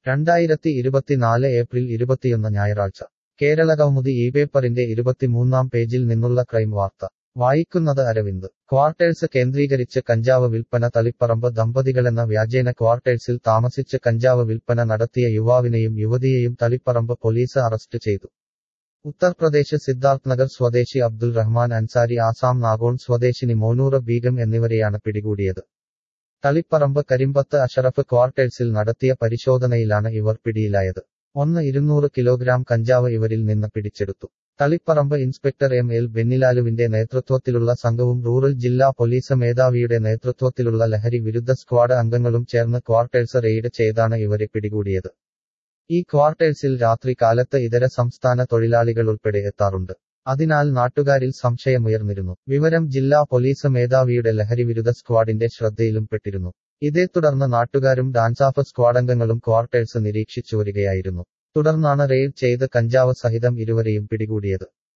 രണ്ടായിരത്തി ഇരുപത്തിനാല് ഏപ്രിൽ ഇരുപത്തിയൊന്ന് ഞായറാഴ്ച കേരള കൗമുദി ഈ പേപ്പറിന്റെ ഇരുപത്തിമൂന്നാം പേജിൽ നിന്നുള്ള ക്രൈം വാർത്ത വായിക്കുന്നത് അരവിന്ദ് ക്വാർട്ടേഴ്സ് കേന്ദ്രീകരിച്ച് കഞ്ചാവ് വിൽപ്പന തളിപ്പറമ്പ് ദമ്പതികളെന്ന വ്യാജേന ക്വാർട്ടേഴ്സിൽ താമസിച്ച് കഞ്ചാവ് വിൽപ്പന നടത്തിയ യുവാവിനെയും യുവതിയെയും തളിപ്പറമ്പ് പോലീസ് അറസ്റ്റ് ചെയ്തു ഉത്തർപ്രദേശ് സിദ്ധാർത്ഥ് നഗർ സ്വദേശി അബ്ദുൽ റഹ്മാൻ അൻസാരി ആസാം നാഗോൺ സ്വദേശിനി മോനൂറ ബീഗം എന്നിവരെയാണ് പിടികൂടിയത് തളിപ്പറമ്പ് കരിമ്പത്ത് അഷറഫ് ക്വാർട്ടേഴ്സിൽ നടത്തിയ പരിശോധനയിലാണ് ഇവർ പിടിയിലായത് ഒന്ന് ഇരുന്നൂറ് കിലോഗ്രാം കഞ്ചാവ് ഇവരിൽ നിന്ന് പിടിച്ചെടുത്തു തളിപ്പറമ്പ് ഇൻസ്പെക്ടർ എം എൽ ബെന്നിലാലുവിന്റെ നേതൃത്വത്തിലുള്ള സംഘവും റൂറൽ ജില്ലാ പോലീസ് മേധാവിയുടെ നേതൃത്വത്തിലുള്ള ലഹരി വിരുദ്ധ സ്ക്വാഡ് അംഗങ്ങളും ചേർന്ന് ക്വാർട്ടേഴ്സ് റെയ്ഡ് ചെയ്താണ് ഇവരെ പിടികൂടിയത് ഈ ക്വാർട്ടേഴ്സിൽ രാത്രി കാലത്ത് ഇതര സംസ്ഥാന തൊഴിലാളികൾ ഉൾപ്പെടെ എത്താറുണ്ട് അതിനാൽ നാട്ടുകാരിൽ സംശയമുയർന്നിരുന്നു വിവരം ജില്ലാ പോലീസ് മേധാവിയുടെ ലഹരിവിരുദ്ധ സ്ക്വാഡിന്റെ ശ്രദ്ധയിലും പെട്ടിരുന്നു ഇതേ തുടർന്ന് നാട്ടുകാരും ഡാൻസാഫ് സ്ക്വാഡംഗങ്ങളും ക്വാർട്ടേഴ്സ് നിരീക്ഷിച്ചു വരികയായിരുന്നു തുടർന്നാണ് റെയ്ഡ് ചെയ്ത് കഞ്ചാവ് സഹിതം ഇരുവരെയും പിടികൂടിയത്